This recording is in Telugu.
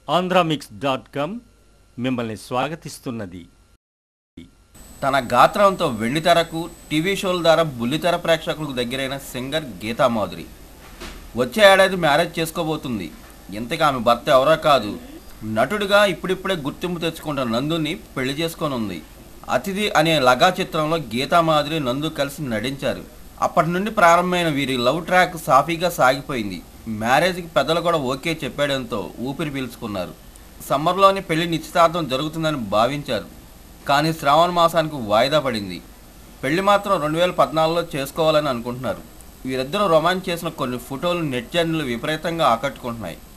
ఆంధ్రామిక్స్ డాట్ కామ్ మిమ్మల్ని స్వాగతిస్తున్నది తన గాత్రంతో వెండితెరకు టీవీ షోల ద్వారా బుల్లితెర ప్రేక్షకులకు దగ్గరైన సింగర్ గీతా మాధురి వచ్చే ఏడాది మ్యారేజ్ చేసుకోబోతుంది ఇంతకు ఆమె భర్త ఎవరో కాదు నటుడిగా ఇప్పుడిప్పుడే గుర్తింపు తెచ్చుకుంటున్న నందుని పెళ్లి చేసుకొని ఉంది అతిథి అనే లగా చిత్రంలో గీతా మాధురి నందు కలిసి నటించారు అప్పటి నుండి ప్రారంభమైన వీరి లవ్ ట్రాక్ సాఫీగా సాగిపోయింది మ్యారేజ్కి పెద్దలు కూడా ఓకే చెప్పేయడంతో ఊపిరి పీల్చుకున్నారు సమ్మర్లోని పెళ్లి నిశ్చితార్థం జరుగుతుందని భావించారు కానీ శ్రావణ మాసానికి వాయిదా పడింది పెళ్లి మాత్రం రెండు వేల పద్నాలుగులో చేసుకోవాలని అనుకుంటున్నారు వీరిద్దరూ రొమాన్స్ చేసిన కొన్ని ఫోటోలు నెట్ జర్నలు విపరీతంగా ఆకట్టుకుంటున్నాయి